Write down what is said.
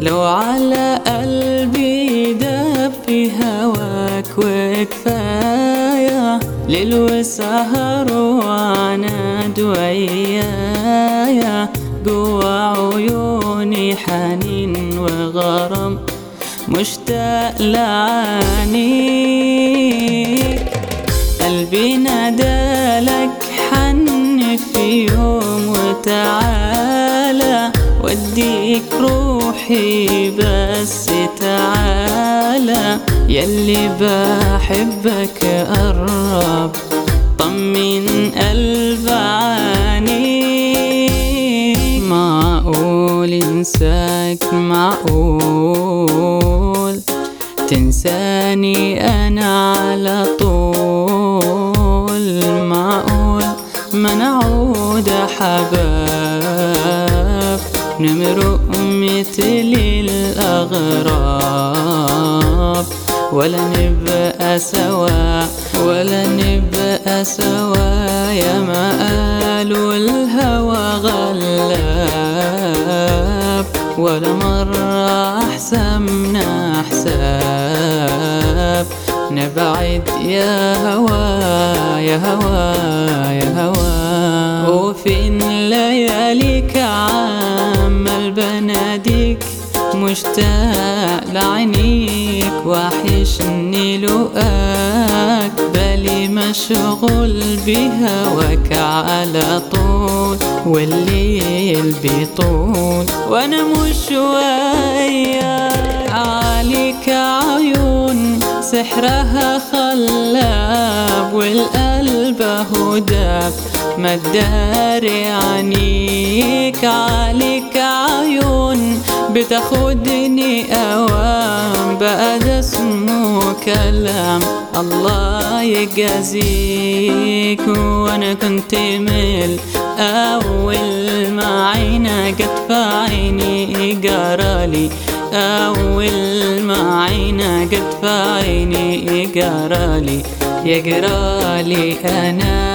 لو على قلبي داب في هواك وكفاية ليل وسهر وعناد ويايا جوا عيوني حنين وغرام مشتاق لعانيك قلبي نادالك حن في يوم وتعالى وديك روحي بس تعالى يلي بحبك قرب طمن قلب عانيك معقول انساك معقول تنساني انا على طول معقول ما نعود حباب نمرق مثل الأغراب ولا نبقى سوا ولا نبقى سوا يا ما قالوا الهوى غلاب ولا مرة أحسمنا حساب نبعد يا هوا يا هوا يا هوا وفين لياليك عمال بناديك مشتاق لعينيك وحشني لقاك بالي مشغول بهواك على طول والليل بيطول وانا مش وياك عليك عيون سحرها خلاب والقلب هداب ما تداري عنيك عليك عيون بتاخدني اوام بقى ده اسمه كلام الله يجازيك وانا كنت مل اول ما عينك جت في عيني جرالي اول ما عينك جت في عيني جرالي يجرالي انا